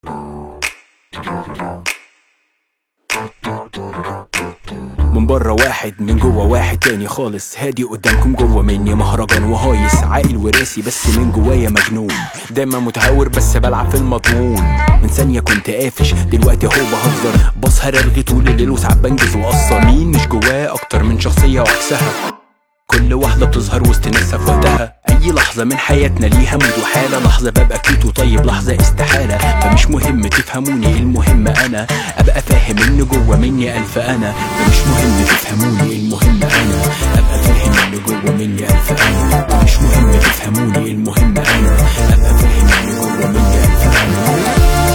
من بره واحد من جوه واحد تاني خالص هادي قدامكم جوه مني مهرجان وهايص عاقل وراسي بس من جوايا مجنون دايما متهور بس بلعب في المضمون من ثانية كنت قافش دلوقتي اهو بهزر بسهر ارغي طول الليل وساعات بنجز واقصر مين مش جواه اكتر من شخصية وعكسها كل واحدة بتظهر وسط ناسها في وقتها أي لحظة من حياتنا ليها مود وحالة لحظة ببقى كيوت وطيب لحظة استحالة فمش مهم تفهموني المهم أنا أبقى فاهم إن جوه مني ألف أنا فمش مهم تفهموني المهم أنا أبقى فاهم إن جوه مني ألف أنا فمش مهم تفهموني المهم أنا أبقى فاهم إن جوه مني ألف أنا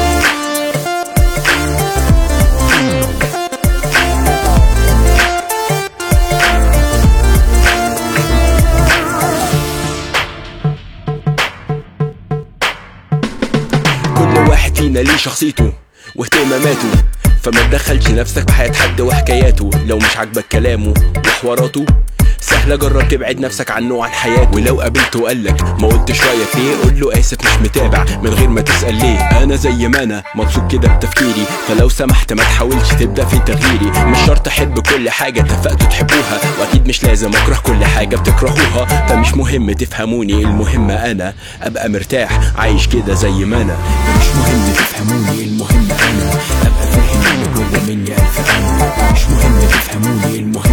كل واحد فينا ليه شخصيته واهتماماته فما تدخلش نفسك في حياة حد وحكاياته لو مش عاجبك كلامه وحواراته سهلة جرب تبعد نفسك عنه وعن حياته ولو قابلته وقالك ما قلتش رأيك ليه قول له آسف مش متابع من غير ما تسأل ليه أنا زي ما أنا مبسوط كده بتفكيري فلو سمحت ما تحاولش تبدأ في تغييري مش شرط أحب كل حاجة اتفقتوا تحبوها وأكيد مش لازم أكره كل حاجة بتكرهوها فمش مهم تفهموني المهم أنا أبقى مرتاح عايش كده زي ما أنا فمش مهم تفهموني المهم أنا أبقى فاهم إن جوه مني ألف أنا مش مهم تفهموني المهم